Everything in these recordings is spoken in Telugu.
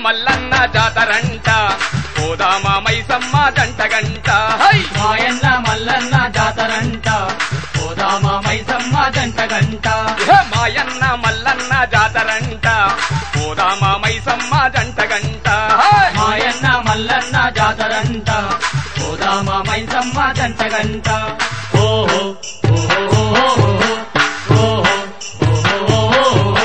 మల్లన్న జాతరంట పోదామా మైసమ్మ జంట గంట హై మాయన్న మల్లన్న జాతరంట పోదామ మైసమ్మ జంట గంట హే మాయన్న మల్లన్న జాతరంట పోదామా మైసమ్మ జంట గంట హై మాయన్న మల్లన్న జాతరంట పోదామ మైసమ్మ జంట గంట ఓహో ఓహో ఓహో ఓహో ఓహో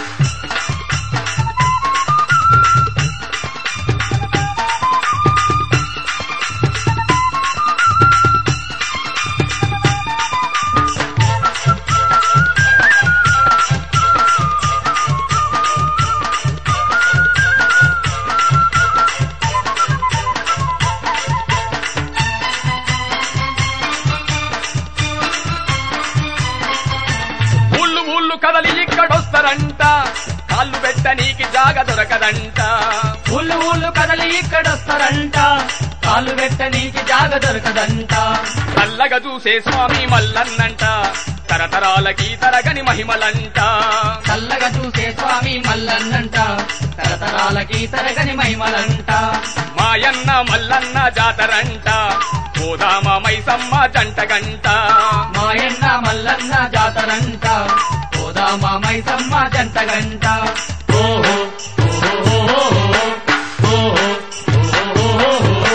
ఊళ్ళు ఊళ్ళు కదలి ఇక్కడొస్తారంట కాళ్ళు పెట్టనీకి జాగ దొరకదంట ఊళ్ళు ఊళ్ళు కదలి ఇక్కడొస్తారంట కాలు పెట్ట నీకి జాగ దొరకదంట చల్లగా చూసే స్వామి మల్లన్నంట తరతరాలకి తరగని మహిమలంట చల్లగా చూసే స్వామి మల్లన్నంట తరతరాలకి తరగని మహిమలంట మాయన్న మల్లన్న జాతరంట పోదామ మైసమ్మ జంట గంట మాయన్న మల్లన్న జాతరంట పోదామ మైసమ్మ జంట గంట ఓహో ఓహో ఓహో ఓహో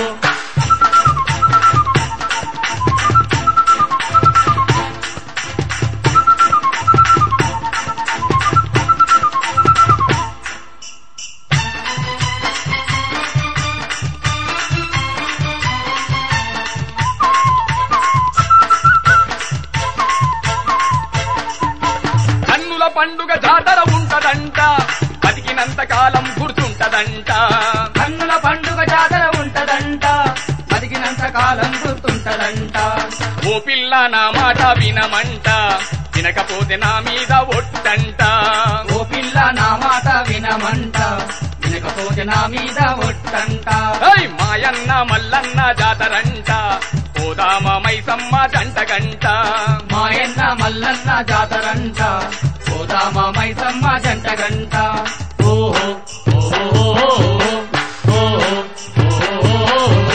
కన్నుల పండుగ జాతర ఉంటదంట బతికినంత కాలం గుర్తుంటదంట కన్నుల పండుగ జాతర ఉంటదంట బతికినంత కాలం గుర్తుంటదంట ఓ పిల్ల నా మాట వినమంట వినకపోతే నా మీద ఒట్టంట ఓ పిల్ల నా మాట వినమంట వినకపోతే నా మీద ఒట్టంట ఏయ్ మాయన్న మల్లన్న జాతరంట పోదామ మైసమ్మ జంట గంట మాయన్న మల్లన్న జాతరంట పోదామ మైసమ్మ జంట గంట ఓహో ఓహో ఓహో ఓహో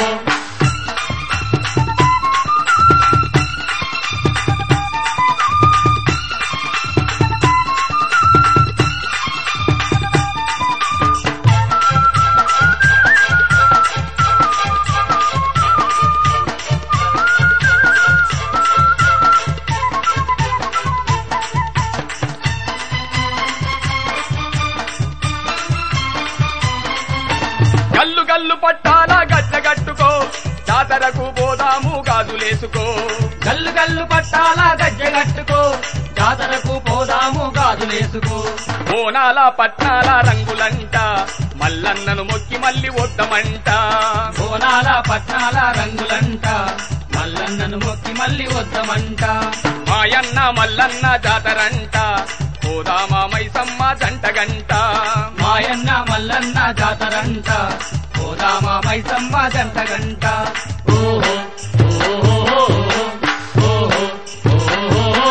గల్లు గల్లు పట్టాల గజ్జ గట్టుకో జాతరకు పోదాము గాజులేసుకో గల్లు గల్లు పట్టాల గజ్జె కట్టుకో జాతరకు పోదాము గాజులేసుకో బోనాల పట్నాల రంగులంట మల్లన్నను మొక్కి మళ్ళీ వద్దమంట బోనాల పట్నాల రంగులంట మల్లన్నను మొక్కి మళ్ళీ వద్దమంట మాయన్న మల్లన్న జాతరంట పోదామా మైసమ్మ జంట గంట మాయన్న మల్లన్న జాతరంట పోదామా మైసమ్మ జంట గంట ఓహో ఓహో ఓహో ఓహో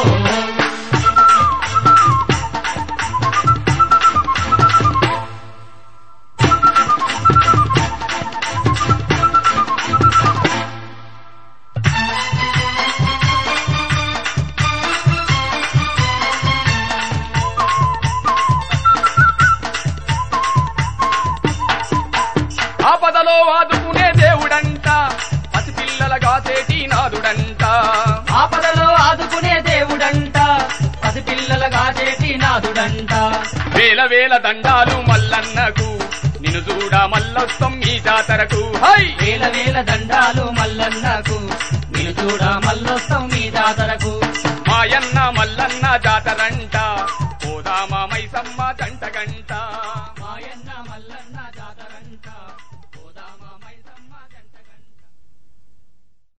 ఆపదలో ఆదుకునే దేవుడంట పసిపిల్లల కాసేటి నాదుడంట ఆపదలో ఆదుకునే దేవుడంట పసిపిల్లలుగా చేసి నాదుడంట వేల వేల దండాలు మల్లన్నకు నిన్ను చూడ మల్లొస్తం ఈ జాతరకు హై వేల వేల దండాలు మల్లన్నకు మీరు చూడ మల్లొస్తాం మీ జాతరకు మాయన్న మల్లన్న జాతరంట పోదామా మైసమ్మ జంట గంట